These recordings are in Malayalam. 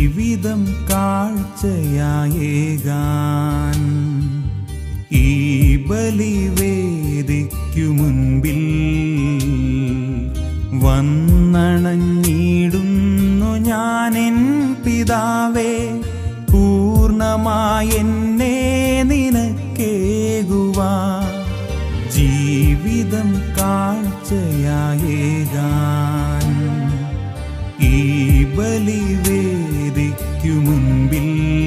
ജീവിതം കാഴ്ചയായേകാൻ ഈ ബലിവേദിക്കു മുൻപിൽ വന്നണഞ്ഞിടുന്നു ഞാനെൻ പിതാവേ പൂർണ്ണമായെന്നെ നിനക്കേകുവാ ജീവിതം കാഴ്ചയായേകാൻ ഈ ബലിവേദിക്കു മുൻപിൽ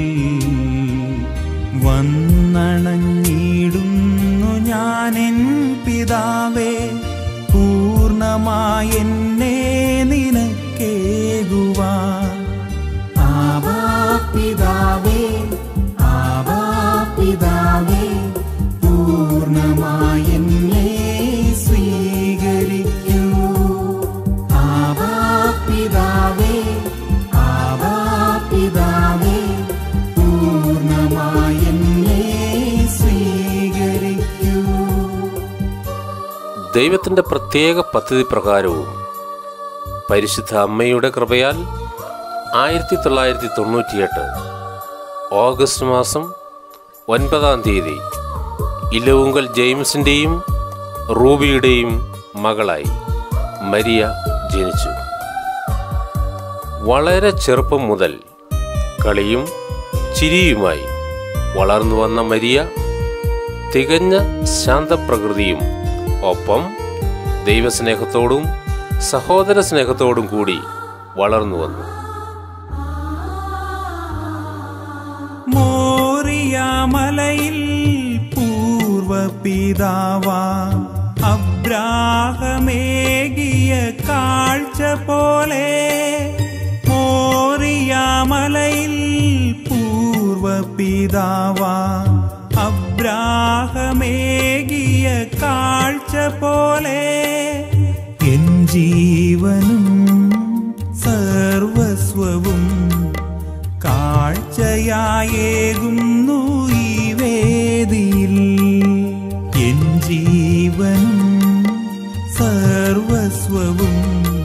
വന്നണഞ്ഞിടുന്നു ഞാനെൻ പിതാവേ പൂർണ്ണമായെന്നെ നിനക്കേകുവാ ആവാ പിതാവേ ആവാ പിതാവേ പൂർണ്ണമായെന്നെ സ്വീകരിക്കൂ ആവാ പിതാവേ ആവാ പിതാവേ പൂർണ്ണമായെന്നെ സ്വീകരിക്കൂ ദൈവത്തിൻ്റെ പ്രത്യേക പദ്ധതി പ്രകാരവും പരിശുദ്ധ അമ്മയുടെ കൃപയാൽ ആയിരത്തി തൊള്ളായിരത്തി തൊണ്ണൂറ്റിയെട്ട് ഓഗസ്റ്റ് മാസം ഒൻപതാം തീയതി ഇലവുങ്കൽ ജെയിംസിൻ്റെയും റൂബിയുടെയും മകളായി മരിയ ജനിച്ചു വളരെ ചെറുപ്പം മുതൽ കളിയും ചിരിയുമായി വളർന്നു വന്ന മരിയ തികഞ്ഞ ശാന്തപ്രകൃതിയും ഒപ്പം ദൈവസ്നേഹത്തോടും സഹോദര സ്നേഹത്തോടും കൂടി വളർന്നു വന്നു മോറിയാമലയിൽ പൂർവപിതാവാ അബ്രാഹമേകിയ കാഴ്ച പോലെ മോറിയാമലയിൽ പൂർവപിതാവാ അബ്രാഹമേകിയ കാഴ്ച പോലെ എൻ ജീവനും സർവസ്വവും കാഴ്ചയായേകുന്നു ഈ വേദിയിൽ എൻ ജീവനും സർവസ്വവും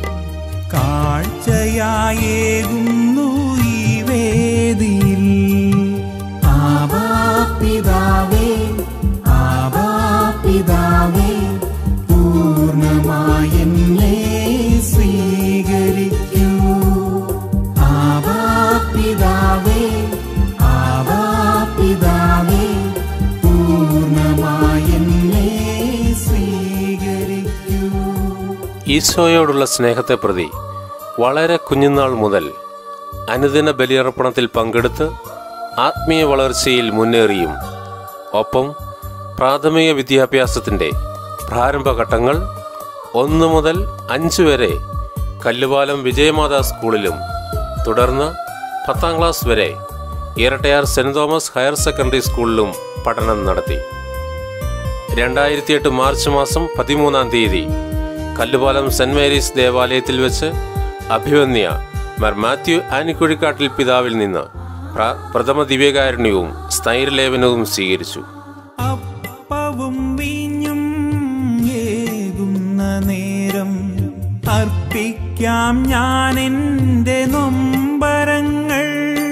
കാഴ്ചയായേകുന്നു ഈ വേദിയിൽ ആവാ പിതാവേ ആവാ പിതാവേ പൂർണ്ണമായെന്നെ സ്വീകരിക്കൂ ആവാ പിതാവേ ആവാ പിതാവേ പൂർണ്ണമായെന്നെ സ്വീകരിക്കൂ ഈശോയോടുള്ള സ്നേഹത്തെ പ്രതി വളരെ കുഞ്ഞുനാൾ മുതൽ അനുദിന ബലിയർപ്പണത്തിൽ പങ്കെടുത്ത് ആത്മീയ വളർച്ചയിൽ മുന്നേറിയും ഒപ്പം പ്രാഥമിക വിദ്യാഭ്യാസത്തിൻ്റെ പ്രാരംഭഘട്ടങ്ങൾ ഒന്ന് മുതൽ അഞ്ച് വരെ കല്ലുപാലം വിജയമാതാ സ്കൂളിലും തുടർന്ന് പത്താം ക്ലാസ് വരെ Irattayar saint Thomas higher secondary സ്കൂളിലും പഠനം നടത്തി രണ്ടായിരത്തി എട്ട് മാർച്ച് മാസം പതിമൂന്നാം തീയതി കല്ലുപാലം സെന്റ് മേരീസ് ദേവാലയത്തിൽ വെച്ച് അഭിവന്യ മർ മാത്യു ആനിക്കുഴിക്കാട്ടിൽ പിതാവിൽ നിന്ന് പ്ര- പ്രഥമ ദിവ്യകാരുണ്യവും സ്ഥൈര്യലേപനവും സ്വീകരിച്ചു അപ്പവും വീഞ്ഞും ഏകുന്ന നേരം അർപ്പിക്കാം ഞാൻ എൻ്റെ നൊമ്പരങ്ങൾ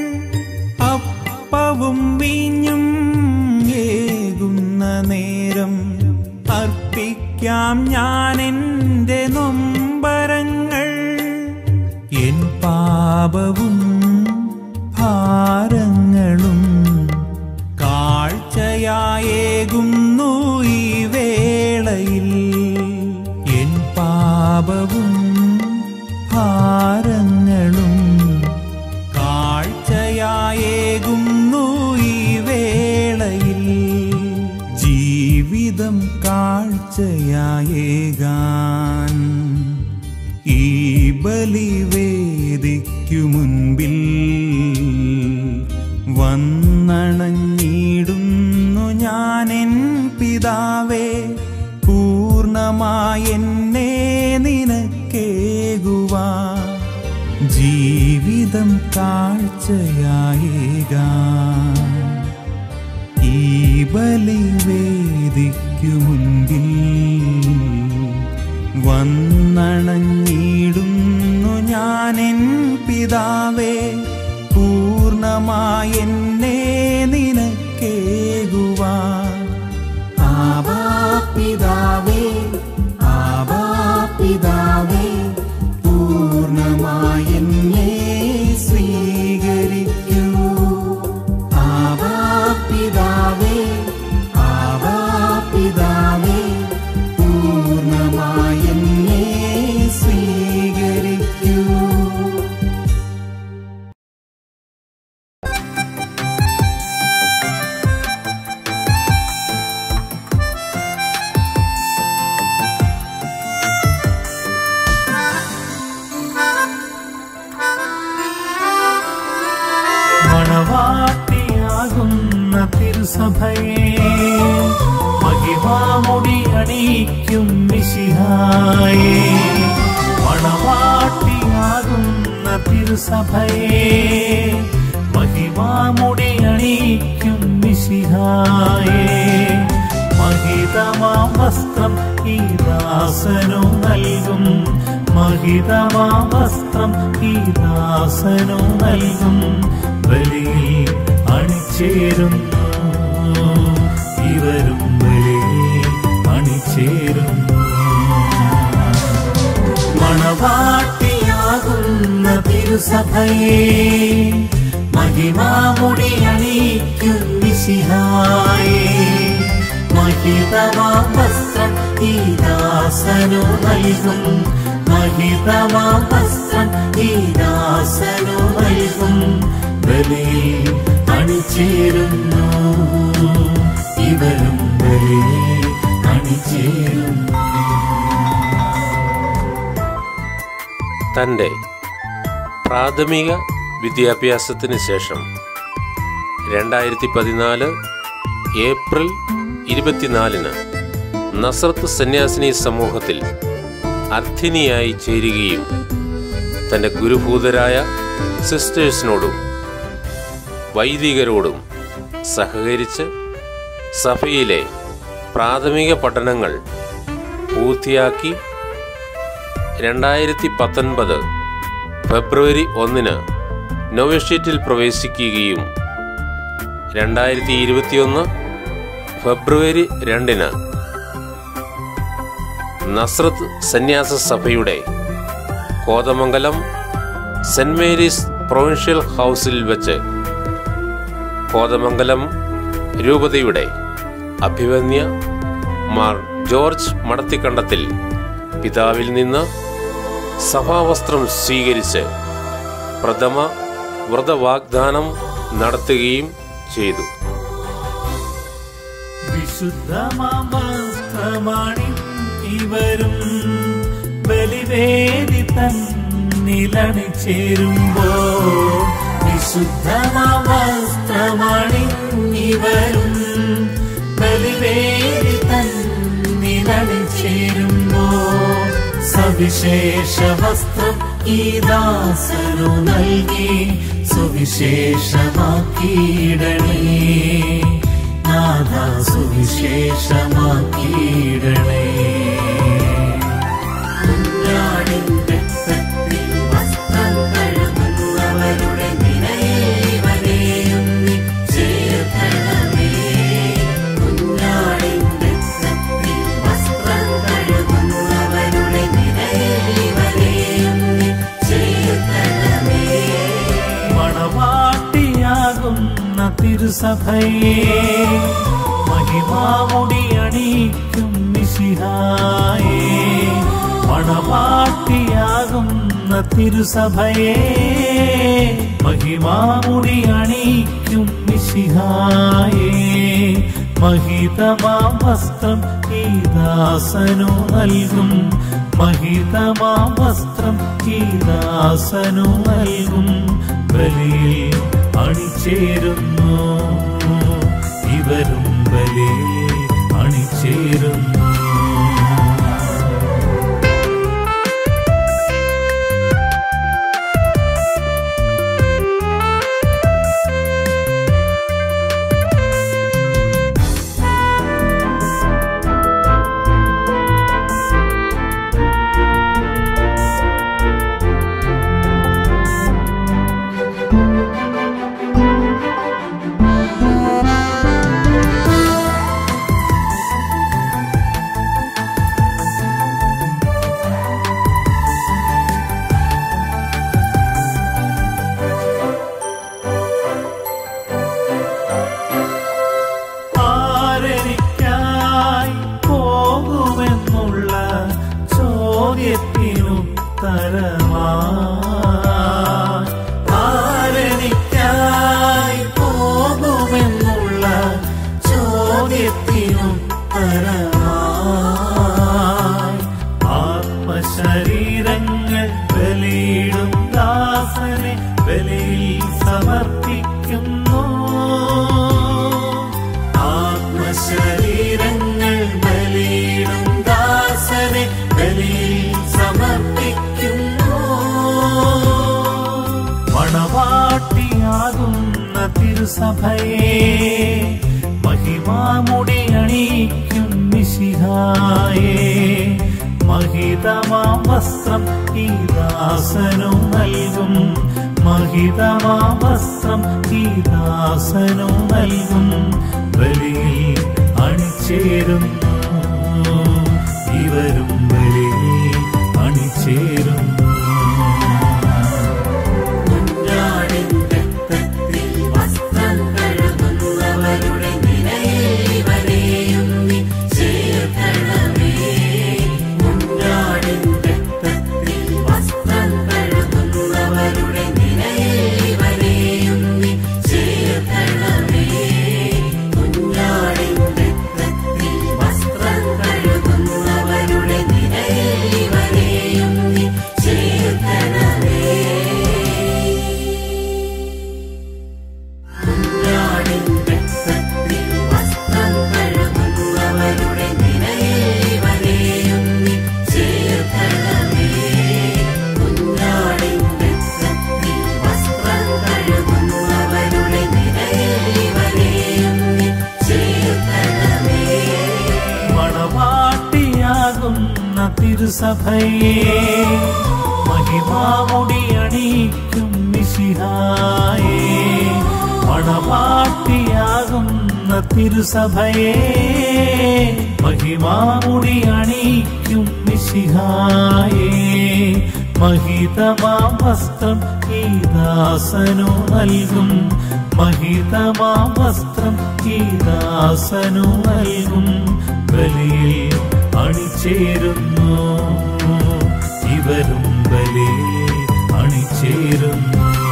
അപ്പവും വീഞ്ഞും ഏകുന്ന നേരം അർപ്പിക്കാം ഞാൻ എൻ്റെ നൊമ്പരങ്ങൾ എൻ പാപവും ഭാരങ്ങളും കാഴ്ചയായേകുന്നു ഈ വേളയിൽ എൻ പാപവും ഭാരങ്ങളും കാഴ്ചയായേകുന്നു ഈ വേളയിൽ ജീവിതം കാഴ്ചയായേകാൻ ഈ ബലിവേദിക്കു മുൻപിൽ വന്നണഞ്ഞിടുന്നു ഞാനെൻ പിതാവേ പൂർണ്ണമായെന്നെ നിനക്കേകുവാ ജീവിതം കാഴ്ചയായേകാൻ ഈ ബലിവേദിക്കു മുൻപിൽ വന്നണഞ്ഞിടുന്നു ഞാനെൻ പിതാവേ പൂർണ്ണമായി എന്നെ നിനക്കേകുവാൻ ആബാ പിതാവേ ആബാ പിതാവേ പൂർണ്ണമായി എന്നെ സ്വീകരിക്കൂ ആബാ പിതാവേ ആബാ പിതാവേ പൂർണ്ണമായി എന്നെ സ്വീകരിക്കൂ മണവാട്ടിയാകുന്ന തിരുസഭയെ മഹിമാമുടി അണിയിക്കും മിശിഹായേ മണവാട്ടിയാകുന്ന തിരുസഭയെ മഹിമാമുടി അണിയിക്കും മിശിഹായേ മഹിതമാം വസ്ത്രം ഈ ദാസനു നൽകും മഹിതമാം വസ്ത്രം ഈ ദാസനു നൽകും ബലിയിൽ അണിചേരുന്നു ഇവരും ബലിയിൽ അണിചേരുന്നു മണവാട്ടിയാകുന്ന തിരുസഭയെ മഹിമാമുടി അണിയിക്കും വിശിഹായേ മഹിതമാം വസ്ത്രം ഈ ദാസനു നൽകും മഹിതമാം വസ്ത്രം ഈ ദാസനു നൽകും ബലിയിൽ അണിചേരുന്നു ഇവരും ബലിയിൽ അണിചേരുന്നു തൻ്റെ പ്രാഥമിക വിദ്യാഭ്യാസത്തിന് ശേഷം രണ്ടായിരത്തി പതിനാല് ഏപ്രിൽ ഇരുപത്തിനാലിന് നസ്രത്ത് സന്യാസിനി സമൂഹത്തിൽ അർത്ഥിനിയായി ചേരുകയും തൻ്റെ ഗുരുഭൂതരായ സിസ്റ്റേഴ്സിനോടും വൈദികരോടും സഹകരിച്ച് സഭയിലെ പ്രാഥമിക പഠനങ്ങൾ പൂർത്തിയാക്കി രണ്ടായിരത്തി പത്തൊൻപത് ഫെബ്രുവരി ഒന്നിന് നൊവേഷ്യറ്റിൽ പ്രവേശിക്കുകയും രണ്ടായിരത്തി ഇരുപത്തിയൊന്ന് ഫെബ്രുവരി രണ്ടിന് നസ്രത്ത് സന്യാസ സഭയുടെ കോതമംഗലം സെന്റ് മേരീസ് പ്രൊവിൻഷ്യൽ ഹൗസിൽ വെച്ച് കോതമംഗലം രൂപതയുടെ അഭിവന്യ മാർ ജോർജ് മടത്തിക്കണ്ടത്തിൽ പിതാവിൽ നിന്ന് സഭാവസ്ത്രം സ്വീകരിച്ച് പ്രഥമ വ്രതവാഗ്ദാനം നടത്തുകയും ചെയ്തു വിശുദ്ധമാസ്ത്രമാണി ഇവരും ബലിവേദി തന്നിലണി ചേരുമ്പോ വിശുദ്ധമാസ്ത്രമാണി ഇവരും ബലിവേദി തന്നിലണി ചേരുമ്പോ സവിശേഷ വസ്ത്രം ഈ ദാസനു നൽകി സുവിശേഷമാക്കിയിടണേ നാഥ സുവിശേഷമാക്കിയിടണേ കുഞ്ഞാടിന്റെ രക്തത്തിൽ വസ്ത്രം കഴുകുന്നവരുടെ നിലയിവരെയും നീ ചേർക്കണമേ. കുഞ്ഞാടിന്റെ രക്തത്തിൽ വസ്ത്രം കഴുകുന്നവരുടെ നിലയിവരെയും നീ ചേർക്കണമേ. മണവാട്ടിയാകുന്ന തിരുസഭയെ മഹിമാമുടി അണിയിക്കും മിശിഹായേ മണവാട്ടിയാകുന്ന തിരുസഭയെ മഹിമാമുടി അണിയിക്കും മിശിഹായേ മഹിതമാം വസ്ത്രം ഈ ദാസനു നൽകും മഹിതമാം വസ്ത്രം ഈ ദാസനു നൽകും ബലിയിൽ അണിചേരുന്നു ഇവരും ബലിയിൽ അണിചേരുന്നു ദാസനെ ബലിയിൽ സമർപ്പിക്കുന്നു ആത്മശരീരങ്ങൾ ബലിയിടും ദാസനെ ബലിയിൽ സമർപ്പിക്കുന്നു മണവാട്ടിയാകുന്ന തിരുസഭയെ മഹിമാമുടി അണിയിക്കും മിശിഹായേ മഹിതമാം വസ്ത്രം ഈ ദാസനു നൽകും മഹിതമാം വസ്ത്രം ഈ ദാസനു നൽകും ബലിയിൽ അണിചേരുന്നു ഇവരും ബലിയിൽ അണിചേരുന്നു കുഞ്ഞാടിൻ രക്തത്തിൽ വസ്ത്രം കഴുകുന്നവരുടെ നിലയിൽ ഇവരെയും നീ ചേർക്കണമേ. കുഞ്ഞാടിൻ രക്തത്തിൽ വസ്ത്രം കഴുകുന്നവരുടെ നിലയിൽ ഇവരെയും നീ ചേർക്കണമേ. കുഞ്ഞാടിൻ രക്തത്തിൽ വസ്ത്രം കഴുകുന്നവരുടെ നിലയിൽ ഇവരെയും നീ ചേർക്കണമേ കുഞ്ഞാടിൻ രക്തത്തിൽ വസ്ത്രം കഴുകുന്നവരുടെ നിലയിൽ ഇവരെയും നീ ചേർക്കണമേ. കുഞ്ഞാടിൻ രക്തത്തിൽ വസ്ത്രം കഴുകുന്നവരുടെ നിലയിൽ ഇവരെയും നീ ചേർക്കണമേ മണവാട്ടിയാകുന്ന തിരുസഭയെ മഹിമാമുടി അണിയിക്കും മിശിഹായേ മണവാട്ടിയാകുന്ന തിരുസഭയെ മഹിമാമുടി അണിയിക്കും മിശിഹായേ മഹിതമാം വസ്ത്രം ഈ ദാസനു നൽകും മഹിതമാം വസ്ത്രം ഈ ദാസനു നൽകും ബലിയിൽ അണിചേരുന്നു ഇവരും ബലിയിൽ അണിചേരുന്നു